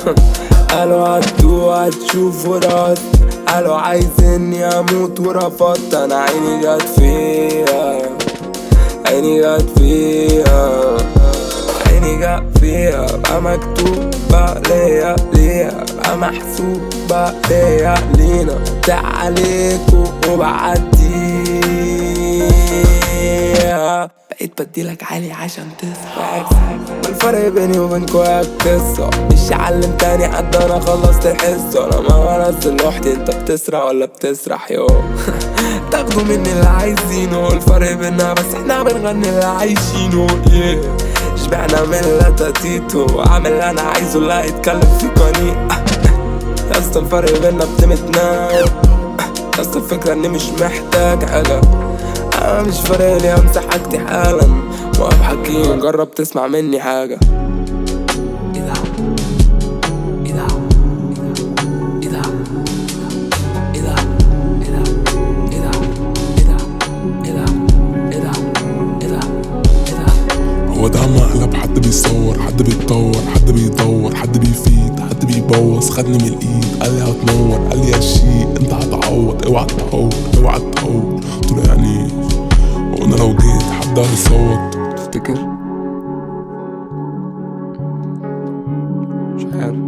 قالوا هتدوق هتشوف ورفضت قالوا عايزني اموت ورفضت انا عيني جت فيها عيني جت فيها عيني جت فيها بقى مكتوبة ليا ليا بقى محسوبة ليا لينا بتاع عليكوا وبعديها بقيت بديلك عالي عشان تسمع الفرق بيني وبينكوا هي القصة مش علم تاني حد انا خلصت الحصة انا ما بنزل لوحدي انت بتسرع ولا بتسرح يو تاخدوا مني اللي عايزينه الفرق بينا بس احنا بنغني اللي عايشينه yeah. شبعنا من لاتاتيتو عامل اللي انا عايزه لا يتكلم في قني يا اسطى الفرق بينا بتمتنا يا اسطى الفكرة اني مش محتاج حاجة انا مش فارق لي امسح حاجتي حالا واقف حكيم جرب تسمع مني حاجة هو ده مقلب حد بيصور حد بيتطور حد بيدور حد بيفيد حد بيبوظ خدني من الايد قال لي هتنور قال لي يا شيء انت هتعوض اوعى تهور اوعى تهور قلت له يعني ايه وقلنا لو جيت حد هيصوت تفتكر مش عارف